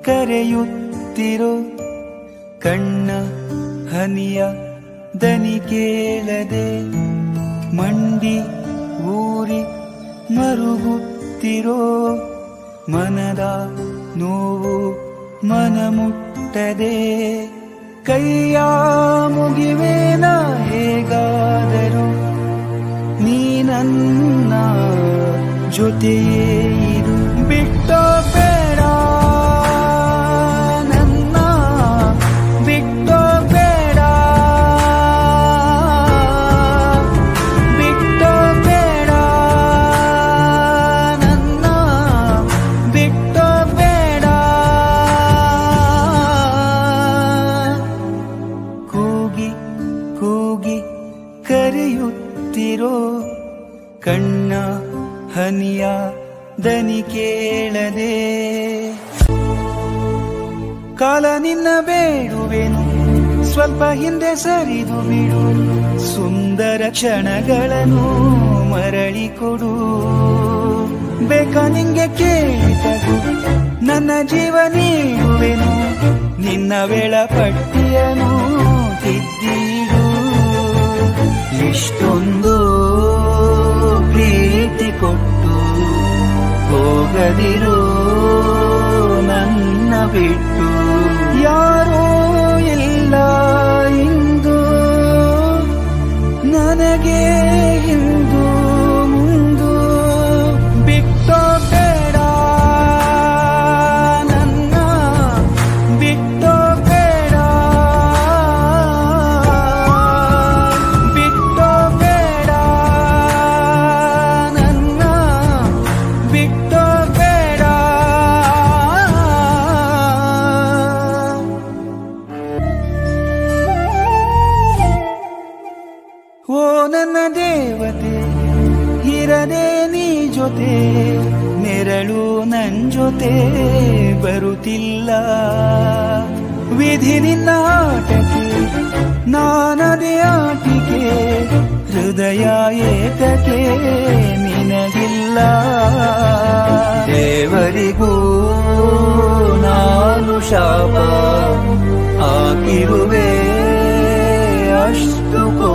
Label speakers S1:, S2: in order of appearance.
S1: ಕರೆಯುತ್ತಿರೋ ಕಣ್ಣ ಹನಿಯ ದನಿ ಕೇಳದೆ ಮಂಡಿ ಊರಿ ಮರುಗುತ್ತಿರೋ ಮನದ ನೋವು ಮನ ಮುಟ್ಟದೆ ಕೈಯ ಮುಗಿವೇನ ಹೇಗಾದರೂ ನೀ ನನ್ನ ಜೊತೆಯೇ ಇರು ಬಿಟ್ಟೋ ಬೇಡ ನನ್ನ ಬಿಟ್ಟೋ ಬೇಡ ಬಿಟ್ಟೋ ಬೇಡ ನನ್ನ ಬಿಟ್ಟೋ ಬೇಡ ಕೂಗಿ ಕೂಗಿ ಕರೆಯುತ್ತಿರೋ ಕಣ್ಣ ಹನಿಯ ದನಿ ಕೇಳದೆ ಕಾಲ ನಿನ್ನ ಬೇಡುವೆನು ಸ್ವಲ್ಪ ಹಿಂದೆ ಸರಿದು ಬಿಡು ಸುಂದರ ಕ್ಷಣಗಳನ್ನು ಮರಳಿ ಕೊಡು ಬೇಕ ನಿಂಗೆ ಕೇಳಿತಗು ನನ್ನ ಜೀವ ನೀಡುವೆನು ನಿನ್ನ ವೇಳಪಟ್ಟಿಯನು ತಿದ್ದಿಡು ಇಷ್ಟೊಂದು ಪ್ರೀತಿ ಕೊಟ್ಟು ಹೋಗದಿರು ನನ್ನ ಬಿಟ್ಟು ಯಾರೋ ಇಲ್ಲ ಇಂದು ನನಗೆ ಇಂದು ಮುಂದು ಬಿಟ್ಟೋ ಬೇಡ ನನ್ನ ಬಿಟ್ಟೋ ಬೇಡ ಬಿಟ್ಟೋ ಬೇಡ ನನ್ನ ಬಿಟ್ಟೋ ಬೇಡ ಓ ನನ್ನ ದೇವತೆ ಇರದೆ ನೀ ಜೊತೆ ನೆರಳು ನನ್ ಜೊತೆ ಬರುತ್ತಿಲ್ಲ ವಿಧಿ ನಿನ್ನ ಆಟಕ್ಕೆ ನಾನದೇ ಆಟಿಕೆ ಹೃದಯ ಏತಕ್ಕೆ ನಿನಗಿಲ್ಲ ದೇವರಿಗೂ ನಾನು ಶಾಪ ಹಾಕಿರುವೆ ಅಷ್ಟು